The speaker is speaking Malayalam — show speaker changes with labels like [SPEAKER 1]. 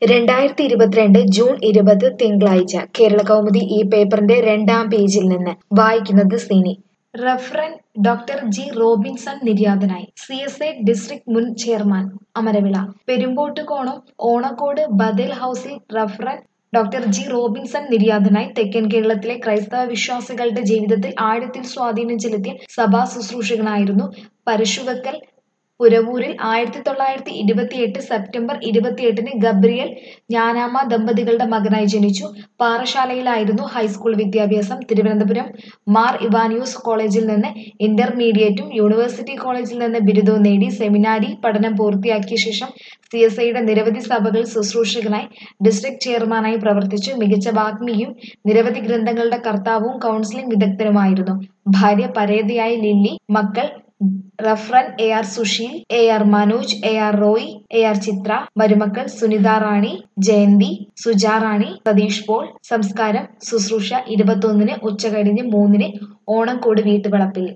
[SPEAKER 1] രണ്ടായിരത്തി ഇരുപത്തിരണ്ട് ജൂൺ ഇരുപത് തിങ്കളാഴ്ച കേരള കൗമുദി ഈ പേപ്പറിന്റെ രണ്ടാം പേജിൽ നിന്ന് വായിക്കുന്നത് സിനി റഫറൻ ഡോക്ടർ ജി റോബിൻസൺ നിര്യാതനായി സി എസ് ഐ ഡിസ്ട്രിക്ട് മുൻ ചെയർമാൻ അമരവിള പെരുമ്പോട്ടുകോണം ഓണക്കോട് ബദൽ ഹൗസിൽ റഫറൻ ഡോക്ടർ ജി റോബിൻസൺ നിര്യാതനായി തെക്കൻ കേരളത്തിലെ ക്രൈസ്തവ വിശ്വാസികളുടെ ജീവിതത്തിൽ ആഴത്തിൽ സ്വാധീനം ചെലുത്തിയ സഭാ ശുശ്രൂഷകനായിരുന്നു പരശുവക്കൽ പുരവൂരിൽ ആയിരത്തി തൊള്ളായിരത്തി ഇരുപത്തിയെട്ട് സെപ്റ്റംബർ ഇരുപത്തിയെട്ടിന് ഗബ്രിയൽ ജ്ഞാനാമ ദമ്പതികളുടെ മകനായി ജനിച്ചു പാറശാലയിലായിരുന്നു ഹൈസ്കൂൾ വിദ്യാഭ്യാസം തിരുവനന്തപുരം മാർ ഇവാനിയൂസ് കോളേജിൽ നിന്ന് ഇന്റർമീഡിയറ്റും യൂണിവേഴ്സിറ്റി കോളേജിൽ നിന്ന് ബിരുദവും നേടി സെമിനാരി പഠനം പൂർത്തിയാക്കിയ ശേഷം സി എസ് ഐയുടെ നിരവധി സഭകൾ ശുശ്രൂഷകനായി ഡിസ്ട്രിക്ട് ചെയർമാനായി പ്രവർത്തിച്ചു മികച്ച വാഗ്മിയും നിരവധി ഗ്രന്ഥങ്ങളുടെ കർത്താവും കൗൺസിലിംഗ് വിദഗ്ധനുമായിരുന്നു ഭാര്യ പരേതയായ ലില്ലി മക്കൾ റഫ്രൻ A R Susheel A R Manoj A R Roy A R Chithra മരുമക്കൾ സുനിത റാണി ജയന്തി സുജാ റാണി സതീഷ് പോൾ സംസ്കാരം ശുശ്രൂഷ ഇരുപത്തൊന്നിന് ഉച്ചകഴിഞ്ഞ് മൂന്നിന് ഓണംകോട് വീട്ടുവളപ്പിൽ